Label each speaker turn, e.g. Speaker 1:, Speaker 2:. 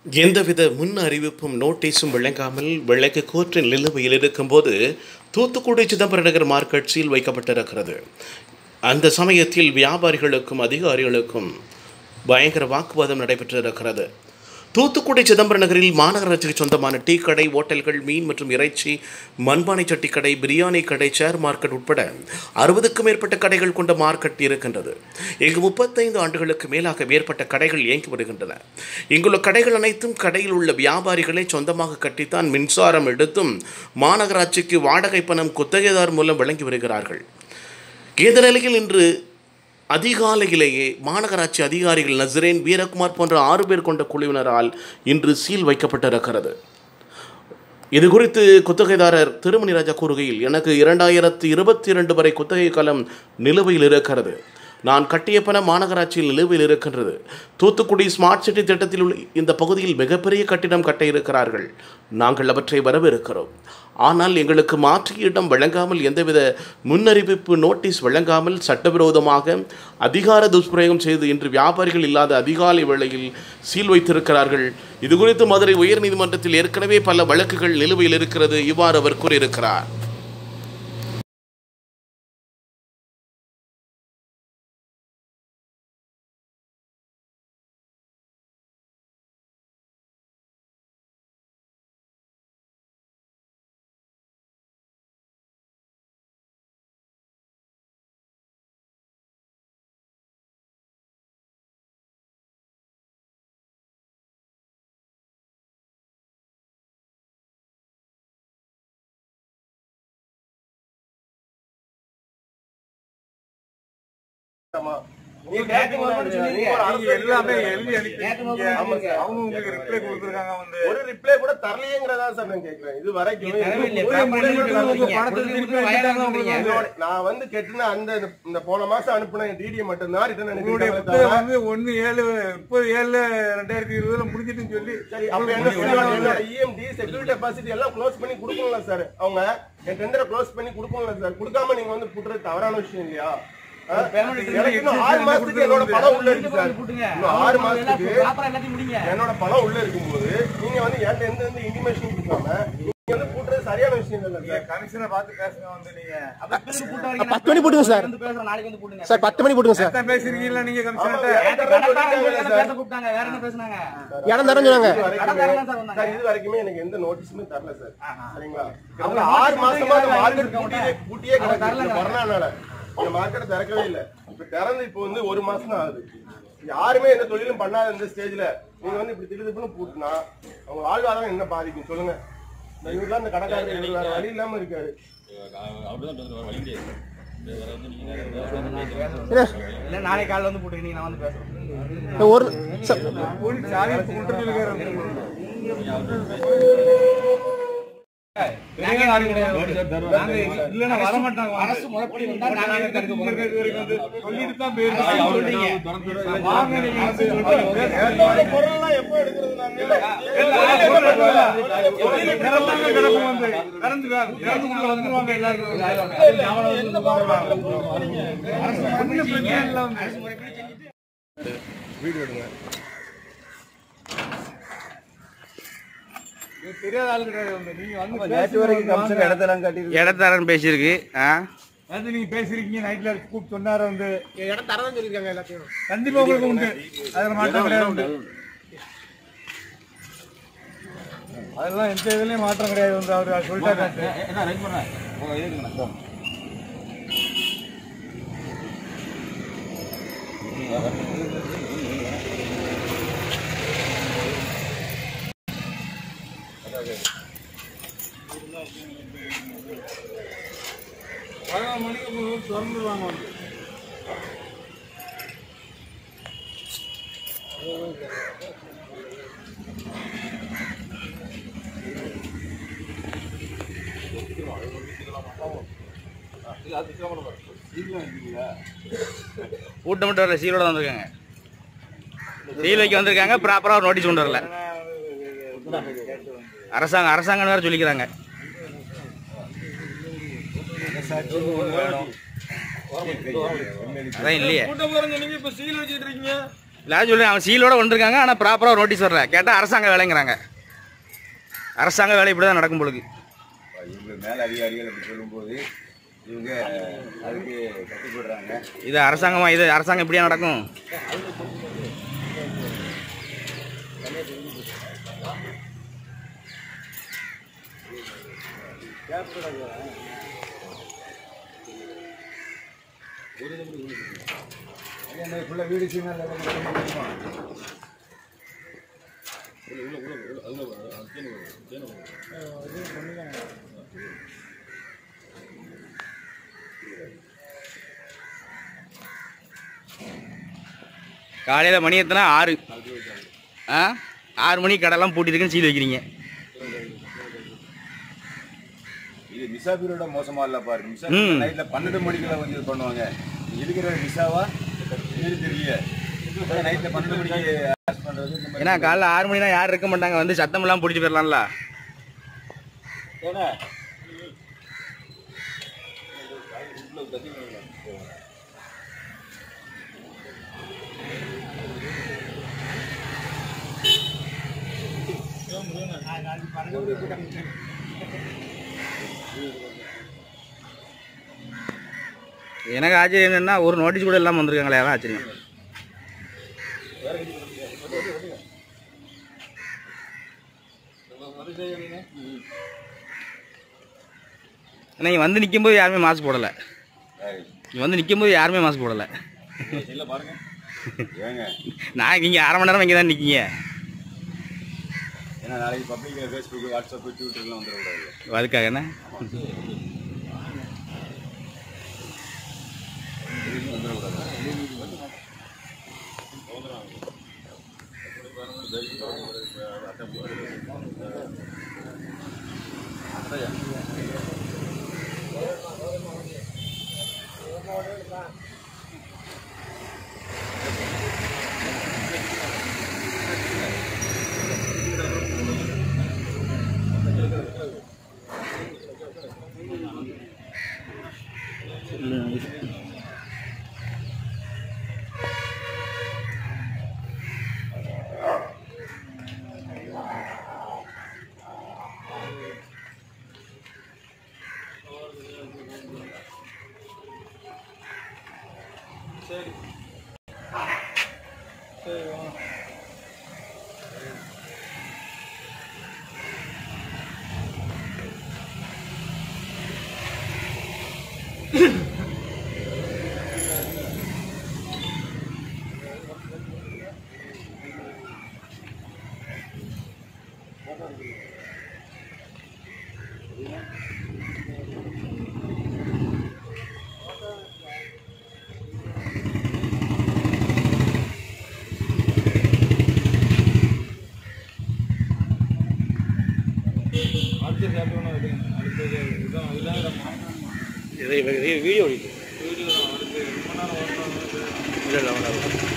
Speaker 1: எந்தவித முன் அறிவிப்பும் நோட்டீஸும் வழங்காமல் விளக்கு கோற்றின் நிலுவையில் இருக்கும்போது தூத்துக்குடி சிதம்பரம் நகர் மார்க்கெட் சீல் வைக்கப்பட்டிருக்கிறது அந்த சமயத்தில் வியாபாரிகளுக்கும் அதிகாரிகளுக்கும் பயங்கர வாக்குவாதம் நடைபெற்றிருக்கிறது தூத்துக்குடி சிதம்பரம் நகரில் மாநகராட்சிக்கு சொந்தமான டீ கடை ஓட்டல்கள் மீன் மற்றும் இறைச்சி மண்பானை சட்டி கடை பிரியாணி கடை சேர் மார்க்கெட் உட்பட அறுபதுக்கும் மேற்பட்ட கடைகள் கொண்ட மார்க்கெட் இருக்கின்றது இங்கு முப்பத்தைந்து ஆண்டுகளுக்கு மேலாக மேற்பட்ட கடைகள் இயங்கி வருகின்றன இங்குள்ள கடைகள் அனைத்தும் கடையில் உள்ள வியாபாரிகளை சொந்தமாக கட்டித்தான் மின்சாரம் எடுத்தும் மாநகராட்சிக்கு வாடகை பணம் குத்தகைதார் மூலம் வழங்கி வருகிறார்கள் இந்த நிலையில் இன்று அதிகாலையிலேயே மாநகராட்சி அதிகாரிகள் நசரேன் வீரகுமார் போன்ற ஆறு பேர் கொண்ட குழுவினரால் இன்று சீல் வைக்கப்பட்டிருக்கிறது இது குறித்து குத்தகைதாரர் திருமணி ராஜா கூறுகையில் எனக்கு இரண்டாயிரத்தி இருபத்தி இரண்டு வரை குத்தகை காலம் நிலுவையில் இருக்கிறது நான் கட்டிய பணம் மாநகராட்சியில் நிலுவையில் இருக்கின்றது தூத்துக்குடி ஸ்மார்ட் சிட்டி திட்டத்தில் உள்ள இந்த பகுதியில் மிகப்பெரிய கட்டிடம் கட்ட இருக்கிறார்கள் நாங்கள் அவற்றை வரவிருக்கிறோம் ஆனால் எங்களுக்கு மாற்று இடம் வழங்காமல் எந்தவித முன்னறிவிப்பு நோட்டீஸ் வழங்காமல் சட்டவிரோதமாக அதிகார துஷ்பிரயோகம் செய்து இன்று வியாபாரிகள் இல்லாத அதிகாலை வேளையில் சீல் வைத்திருக்கிறார்கள் இது குறித்து மதுரை உயர்நீதிமன்றத்தில் ஏற்கனவே பல வழக்குகள் நிலுவையில் இருக்கிறது இவ்வாறு அவர் கூறியிருக்கிறார்
Speaker 2: நீ கேட்கும் போது மட்டும் சொன்னீங்க.
Speaker 3: நீங்க
Speaker 2: நீங்க
Speaker 3: எல்லாமே
Speaker 2: எல்லாமே
Speaker 3: எழுதி அனுப்பி
Speaker 2: கேட்கும் போது
Speaker 3: இருக்கீங்க.
Speaker 2: சொன்னீங்க.
Speaker 3: அவங்க உங்களுக்கு ரிப்ளை கொடுத்துருக்காங்க வந்து
Speaker 2: ஒரு ரிப்ளை கூட தரலையேங்கிறதா சார் நான் கேக்குறேன் இது வரைக்கும்
Speaker 4: நீங்க தரவே இல்லையே.
Speaker 2: ஒரு
Speaker 4: ப்ராப்பரா
Speaker 2: முடிவு
Speaker 4: நீங்க
Speaker 2: தரலையே.
Speaker 4: கொடுத்தீங்க.
Speaker 3: பணத்தை
Speaker 4: கொடுத்து
Speaker 3: திருப்பி
Speaker 4: கொடுத்து
Speaker 3: வச்சுட்டாங்க
Speaker 4: வயலாக
Speaker 3: உங்களுக்கு
Speaker 4: கொடுக்குறீங்க.
Speaker 2: என்னோட- நான் வந்து கெட்டின அந்த இந்த போன மாசம் அனுப்புன டிடி மட்டும் தான் ரிட்டர்ன்
Speaker 3: உங்களுடைய
Speaker 2: அனுப்பிட்டாங்க
Speaker 3: புத்தகம் வந்து ஒண்ணு ஏழு முப்பது ஏழு ரெண்டாயிரத்தி இருபதுல முடிஞ்சிட்டுன்னு சொல்லி
Speaker 2: சரி அப்ப என்ன சொல்லுவாங்க என்னோட இஎம்டி செக்யூரிட்டி டெபாசிட் எல்லாம் க்ளோஸ் பண்ணி கொடுக்கணும்ல சார் அவங்க என் டெண்டரை க்ளோஸ் பண்ணி கொடுக்கணும்ல சார் கொடுக்காம நீங்க வந்து புட்டுறது தவறான விஷயம் இல்லையா ஆ? எனக்கு இன்னும் ஆறு மாசத்துக்கு என்னோட பணம் உள்ள இருக்கு சார்
Speaker 4: போட்டுங்க.
Speaker 2: இன்னும் ஆறு மாசத்துக்கு
Speaker 4: ப்ராப்பரா எல்லாத்தையும் முடிங்க.
Speaker 2: என்னோட பணம் உள்ள இருக்கும்போது நீங்க வந்து என்கிட்ட எந்த எந்த இன்டிமேஷன் கொடுக்காம நீங்க வந்து கூட்டுறது சரியான விஷயம் இல்ல சார்
Speaker 3: கமிஷனை பார்த்து பேசுங்க வந்து நீங்க
Speaker 4: அப்ப திருப்பி கூட்ட வைங்க.
Speaker 5: பத்து மணி போட்டுங்க சார்.
Speaker 4: வந்து பேசுறேன், நாளைக்கு வந்து கூட்டுங்க.
Speaker 5: சார் பத்து மணி போட்டுங்க சார்
Speaker 3: எத்தனை பேசிருக்கீங்களா நீங்க கமிஷன்ட்ட
Speaker 4: நேத்து கடைக்காரங்க எல்லாம் பேச கூப்பிட்டாங்க. வேற என்ன பேசுனாங்க?
Speaker 5: இடம் தரேன்னு சொன்னாங்க
Speaker 2: இது வரைக்குமே-
Speaker 4: கடைக்காரங்க சார் வந்தாங்க.
Speaker 2: சார், இது வரைக்குமே எனக்கு எந்த நோட்டீஸுமே தரல சார் சரிங்களா
Speaker 4: அவங்க
Speaker 2: அவங்க ஆறு
Speaker 4: notice
Speaker 2: மாசமா அந்த
Speaker 4: கொடுத்தீங்க,
Speaker 2: மார்க்கெட்
Speaker 4: அவங்க
Speaker 2: பூட்டியே பூட்டியே
Speaker 4: அவங்க
Speaker 2: கிடக்கு இந்த
Speaker 4: தரலங்க.
Speaker 2: கொரோனானால இந்த மார்க்கெட் திறக்கவே இல்ல இப்ப திறந்து இப்போ வந்து ஒரு மாசம் தான் ஆகுது யாருமே எந்த தொழிலும் பண்ணாத இந்த ஸ்டேஜ்ல நீங்க வந்து இப்படி திடுதிப்புன்னு பூட்டினா அவங்க வாழ்வாதாரம் என்ன பாதிக்கும் சொல்லுங்க இந்த இவர்லாம் இந்த கடைக்காரர் இவர் வேற வழி இல்லாம இருக்காரு
Speaker 4: இல்ல, நாளைக்கு காலைல வந்து கூட்டுங்க, நீங்க நான் வந்து பேசுறேன்.
Speaker 5: ஒரு சார்
Speaker 3: போலீஸ் சாவி கொண்டு இருக்காரு
Speaker 4: நாங்க நாளைக்கு நாங்க இல்லைன்னா வர மாட்டாங்க. அரசு முறைப்படி வந்தா நாங்க தடுக்க போறோம்.
Speaker 3: சொல்லிட்டு தான் பேரு
Speaker 4: சொல்றீங்க.
Speaker 3: வாங்க நீங்க வந்து
Speaker 2: என்னோட பொருள்லாம் எப்போ எடுக்கிறது நாங்க
Speaker 3: திறந்தாங்க கிடக்கும் வந்து திறந்து திறந்து உள்ள வந்துருவாங்க எல்லாரும் ஒண்ணும் பிரச்சனை இல்லை வந்து இது தெரியாத ஆளு கிடையாது வந்து நீங்க வந்து நேற்று வரைக்கும் கமிஷன் இடத்தெல்லாம்
Speaker 6: இடத்தரன் பேசியிருக்கு ஆ
Speaker 3: வந்து நீங்க பேசிருக்கீங்க நைட்ல கூப்பிட்டு சொன்னாரு வந்து
Speaker 5: இடம் தரதான் சொல்லியிருக்காங்க எல்லாத்தையும்
Speaker 3: கண்டிப்பா உங்களுக்கு உண்டு அதுல மாற்றம் கிடையாது உண்டு அதெல்லாம் எந்த இதுலயும் மாற்றம் கிடையாது வந்து அவர் சொல்லிட்டாரு பதினொரு மணிக்கு திறந்துருவாங்க வந்து
Speaker 6: கூட்டம் மட்டும் வரல சீலோட வந்திருக்காங்க சீல் வைக்க வந்திருக்காங்க ப்ராப்பராக ஒரு நோட்டீஸ் கொண்டு வரல அரசாங்கம் அரசாங்கம் வேற சொல்லிக்கிறாங்க அதான் இல்லையே
Speaker 3: கூட்டம் போறீங்க நீங்க இப்ப சீல் வச்சுட்டு இருக்கீங்க
Speaker 6: நான் சொல்றேன் அவன் சீலோட வந்திருக்காங்க ஆனால் ப்ராப்பராக நோட்டீஸ் வரல கேட்டால் அரசாங்க வேலைங்கிறாங்க அரசாங்க வேலை இப்படி தான் நடக்கும் பொழுது
Speaker 7: இவங்க மேல அதிகாரிகள் அப்படி சொல்லும்போது இவங்க அதுக்கு கட்டுப்படுறாங்க
Speaker 6: இது அரசாங்கமா இது அரசாங்கம் இப்படியா நடக்கும்
Speaker 7: ஃபுல்லாக வீடு சின்ன
Speaker 6: காலையில் மணி எத்தனை ஆறு ஆ ஆறு மணி கடைலாம் பூட்டிருக்குன்னு சீல் வைக்கிறீங்க
Speaker 7: இது நிசா பீரோட மோசமா இல்ல பாரு நிசா
Speaker 6: ம்.
Speaker 7: நைட்ல பன்னெண்டு மணிக்கெல்லாம் வந்து இது பண்ணுவாங்க இருக்கிற நிசாவா இது தெரியல நைட்ல பன்னெண்டு மணிக்கு arrest பண்றது இந்த மாதிரி
Speaker 6: ஏன்னா காலைல ஆறு மணினா யாரும் இருக்க மாட்டாங்க வந்து சத்தமெல்லாம் பிடிச்சி போயிடலாம்ல எனக்கு ஆச்சரியம் என்னன்னா ஒரு நோட்டீஸ் கூட இல்லாமல் வந்திருக்காங்களே அதான் ஆச்சரியம் ஏன்னா இங்க வந்து நிக்கும்போது யாருமே மாஸ்க் போடலை இங்க வந்து நிக்கும்போது யாருமே மாஸ்க் போடலை
Speaker 7: இல்ல பாருங்க ஏங்க
Speaker 6: நான் நீங்கள் அரை மணி நேரம் இங்கே தான் நிற்கீங்க
Speaker 7: ஏன்னா நாளைக்கு பப்ளிக்ல ஃபேஸ்புக் வாட்ஸ்அப் ட்விட்டர்லாம் வந்துடக்கூடாது
Speaker 6: அதுக்காக என்ன
Speaker 1: இதை வீடியோ
Speaker 3: வீடியோ அடுத்து ரொம்ப நேரம் ஓட்டணும்
Speaker 1: இல்லை இல்லை